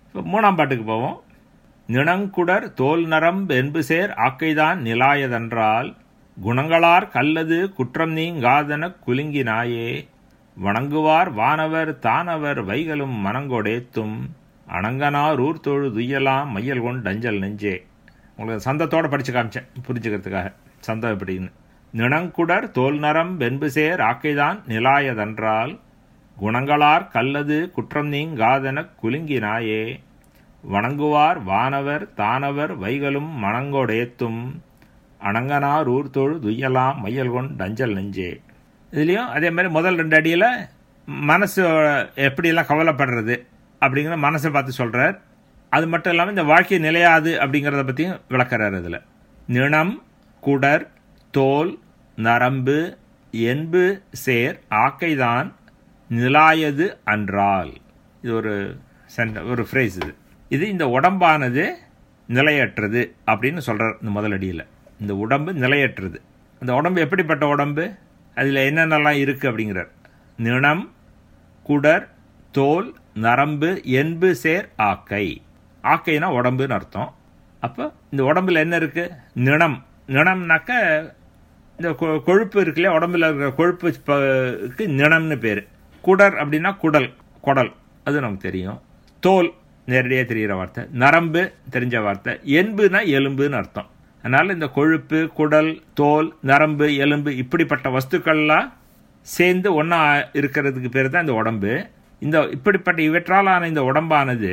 இப்போ மூணாம் பாட்டுக்கு போவோம் நிணங்குடர் தோல் நரம் என்பு சேர் ஆக்கைதான் நிலாயதென்றால் குணங்களார் கல்லது குற்றம் நீங்காதன குலுங்கினாயே வணங்குவார் வானவர் தானவர் வைகளும் மனங்கொடேத்தும் அணங்கனார் ஊர்தொழு துய்யலாம் மையல் கொண்டு அஞ்சல் நெஞ்சே உங்களுக்கு சந்தத்தோட படிச்சு காமிச்சேன் புரிஞ்சுக்கிறதுக்காக சந்தம் எப்படின்னு நிணங்குடர் தோல் நரம் வென்பு சேர் ஆக்கைதான் நிலாயதென்றால் குணங்களார் கல்லது குற்றம் நீங்காதன குலுங்கினாயே வணங்குவார் வானவர் தானவர் வைகளும் மணங்கொடேத்தும் அணங்கனார் ஊர்தொழு துய்யலாம் மையல் கொண்டு டஞ்சல் நெஞ்சே இதுலேயும் அதே மாதிரி முதல் ரெண்டு அடியில் மனசு எப்படியெல்லாம் கவலைப்படுறது அப்படிங்கிற மனசை பார்த்து சொல்கிறார் அது மட்டும் இல்லாமல் இந்த வாழ்க்கை நிலையாது அப்படிங்கிறத பற்றியும் விளக்குறார் இதில் நிணம் குடர் தோல் நரம்பு என்பு சேர் ஆக்கைதான் நிலாயது அன்றால் இது ஒரு சென்ட ஒரு ஃப்ரேஸ் இது இது இந்த உடம்பானது நிலையற்றது அப்படின்னு சொல்கிறார் இந்த முதலடியில் இந்த உடம்பு நிலையற்றது அந்த உடம்பு எப்படிப்பட்ட உடம்பு அதில் என்னென்னலாம் இருக்குது அப்படிங்கிறார் நிணம் குடர் தோல் நரம்பு என்பு சேர் ஆக்கை ஆக்கைனா உடம்புன்னு அர்த்தம் அப்போ இந்த உடம்புல என்ன இருக்குது நிணம் நிணம்னாக்க இந்த கொழுப்பு இருக்குல்லையா உடம்புல இருக்கிற கொழுப்புக்கு நிணம்னு பேர் குடர் அப்படின்னா குடல் குடல் அது நமக்கு தெரியும் தோல் நேரடியாக தெரிகிற வார்த்தை நரம்பு தெரிஞ்ச வார்த்தை என்புனா எலும்புன்னு அர்த்தம் அதனால் இந்த கொழுப்பு குடல் தோல் நரம்பு எலும்பு இப்படிப்பட்ட வஸ்துக்கள்லாம் சேர்ந்து ஒன்றா இருக்கிறதுக்கு பேர் தான் இந்த உடம்பு இந்த இப்படிப்பட்ட இவற்றாலான இந்த உடம்பானது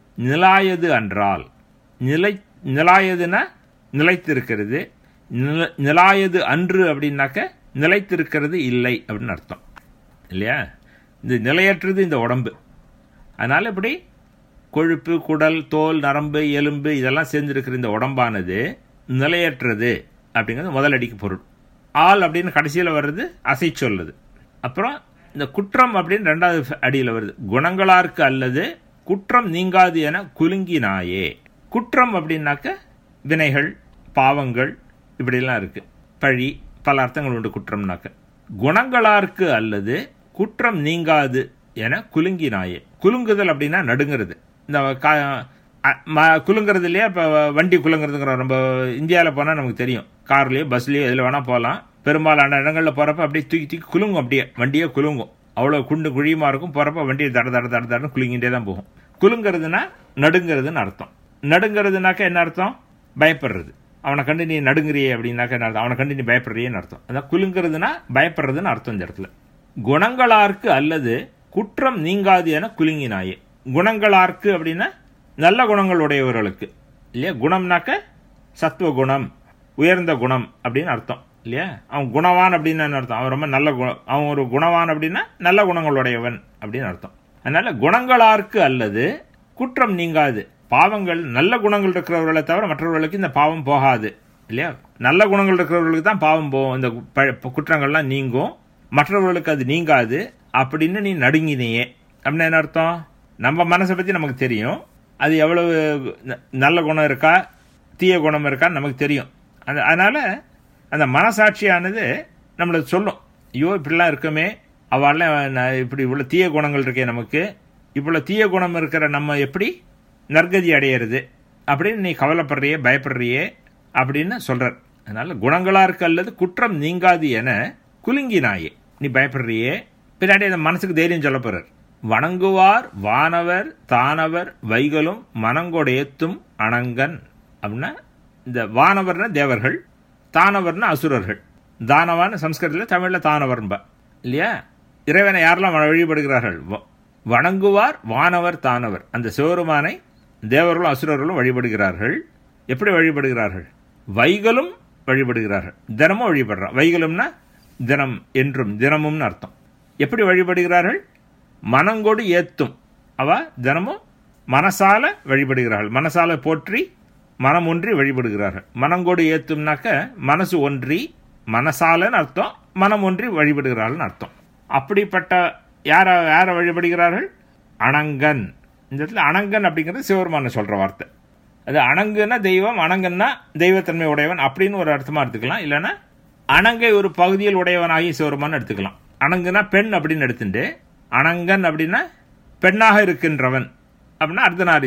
நிலாயது அன்றால் நிலை நிலாயதுன்னா நிலைத்திருக்கிறது நில நிலாயது அன்று அப்படின்னாக்க நிலைத்திருக்கிறது இல்லை அப்படின்னு அர்த்தம் இல்லையா இந்த நிலையற்றது இந்த உடம்பு அதனால் இப்படி கொழுப்பு குடல் தோல் நரம்பு எலும்பு இதெல்லாம் சேர்ந்துருக்கிற இந்த உடம்பானது நிலையற்றது அப்படிங்கிறது முதலடிக்கு பொருள் ஆள் அப்படின்னு கடைசியில் வர்றது அசை சொல்லுது அப்புறம் இந்த குற்றம் அப்படின்னு ரெண்டாவது அடியில் வருது குணங்களாருக்கு அல்லது குற்றம் நீங்காது என குலுங்கினாயே குற்றம் அப்படின்னாக்க வினைகள் பாவங்கள் இப்படிலாம் இருக்கு பழி பல அர்த்தங்கள் உண்டு குற்றம்னாக்க குணங்களாருக்கு அல்லது குற்றம் நீங்காது என குலுங்கினாயே குலுங்குதல் அப்படின்னா நடுங்கிறது இந்த குலுங்கிறது இல்லையா இப்போ வண்டி குலுங்கிறதுங்கிற நம்ம இந்தியாவில் போனால் நமக்கு தெரியும் கார்லேயோ பஸ்லேயோ எதில் வேணால் போகலாம் பெரும்பாலான இடங்களில் போகிறப்ப அப்படியே தூக்கி தூக்கி குலுங்கும் அப்படியே வண்டியே குலுங்கும் அவ்வளோ குண்டு குழியுமா இருக்கும் போகிறப்ப வண்டியை தட தட தட தடன்னு குலுங்கிட்டே தான் போகும் குலுங்கிறதுனா நடுங்கிறதுன்னு அர்த்தம் நடுங்கிறதுனாக்க என்ன அர்த்தம் பயப்படுறது அவனை கண்டு நீ நடுங்குறியே அப்படின்னாக்க என்ன அர்த்தம் அவனை கண்டு நீ பயப்படுறியேன்னு அர்த்தம் அதான் குலுங்கிறதுனா பயப்படுறதுன்னு அர்த்தம் இந்த இடத்துல குணங்களார்க்கு அல்லது குற்றம் நீங்காது என குலுங்கினாயே குணங்களார்க்கு அப்படின்னா நல்ல குணங்கள் உடையவர்களுக்கு இல்லையா குணம்னாக்க சத்துவ குணம் உயர்ந்த குணம் அப்படின்னு அர்த்தம் இல்லையா அவன் குணவான் அப்படின்னு அர்த்தம் அவன் ரொம்ப நல்ல குணம் அவன் ஒரு குணவான் அப்படின்னா நல்ல குணங்களுடையவன் அப்படின்னு அர்த்தம் அதனால குணங்களார்க்கு அல்லது குற்றம் நீங்காது பாவங்கள் நல்ல குணங்கள் இருக்கிறவர்களை தவிர மற்றவர்களுக்கு இந்த பாவம் போகாது இல்லையா நல்ல குணங்கள் இருக்கிறவர்களுக்கு தான் பாவம் போகும் இந்த குற்றங்கள்லாம் நீங்கும் மற்றவர்களுக்கு அது நீங்காது அப்படின்னு நீ நடுங்கினியே அப்படின்னு என்ன அர்த்தம் நம்ம மனசை பற்றி நமக்கு தெரியும் அது எவ்வளவு நல்ல குணம் இருக்கா தீய குணம் இருக்கான்னு நமக்கு தெரியும் அந்த அதனால் அந்த மனசாட்சியானது நம்மளை சொல்லும் ஐயோ இப்படிலாம் இருக்குமே அவள்லாம் இப்படி இவ்வளோ தீய குணங்கள் இருக்கே நமக்கு இவ்வளோ தீய குணம் இருக்கிற நம்ம எப்படி நற்கதி அடையிறது அப்படின்னு நீ கவலைப்படுறியே பயப்படுறியே அப்படின்னு சொல்கிறார் அதனால் குணங்களாக இருக்க அல்லது குற்றம் நீங்காது என குலுங்கினாயே நீ பயப்படுறியே பின்னாடி அந்த மனசுக்கு தைரியம் சொல்ல போகிறார் வணங்குவார் வானவர் தானவர் வைகளும் மனங்கொடையத்தும் அணங்கன் அப்படின்னா இந்த வானவர்னா தேவர்கள் தானவர்னா அசுரர்கள் தானவான்னு சம்ஸ்கிருதத்தில் தமிழில் தானவர்ன்பா இல்லையா இறைவனை யாரெல்லாம் வழிபடுகிறார்கள் வணங்குவார் வானவர் தானவர் அந்த சிவருமானை தேவர்களும் அசுரர்களும் வழிபடுகிறார்கள் எப்படி வழிபடுகிறார்கள் வைகளும் வழிபடுகிறார்கள் தினமும் வழிபடுறான் வைகளும்னா தினம் என்றும் தினமும்னு அர்த்தம் எப்படி வழிபடுகிறார்கள் மனங்கொடு ஏத்தும் அவ தினமும் மனசால வழிபடுகிறார்கள் மனசால போற்றி மனம் ஒன்றி வழிபடுகிறார்கள் மனங்கொடு ஏத்தும்னாக்க மனசு ஒன்றி மனசாலன்னு அர்த்தம் மனம் ஒன்றி வழிபடுகிறார்கள் அர்த்தம் அப்படிப்பட்ட யார யாரை வழிபடுகிறார்கள் அணங்கன் இந்த இடத்துல அணங்கன் அப்படிங்கிறது சிவருமான சொல்ற வார்த்தை அது அணங்குன்னா தெய்வம் அணங்கன்னா தெய்வத்தன்மை உடையவன் அப்படின்னு ஒரு அர்த்தமா எடுத்துக்கலாம் இல்லைன்னா அணங்கை ஒரு பகுதியில் உடையவனாகி சிவருமான்னு எடுத்துக்கலாம் அணங்குனா பெண் அப்படின்னு எடுத்துட்டு அணங்கன் அப்படின்னா பெண்ணாக இருக்கின்றவன் அப்படின்னா அர்த்தநாரி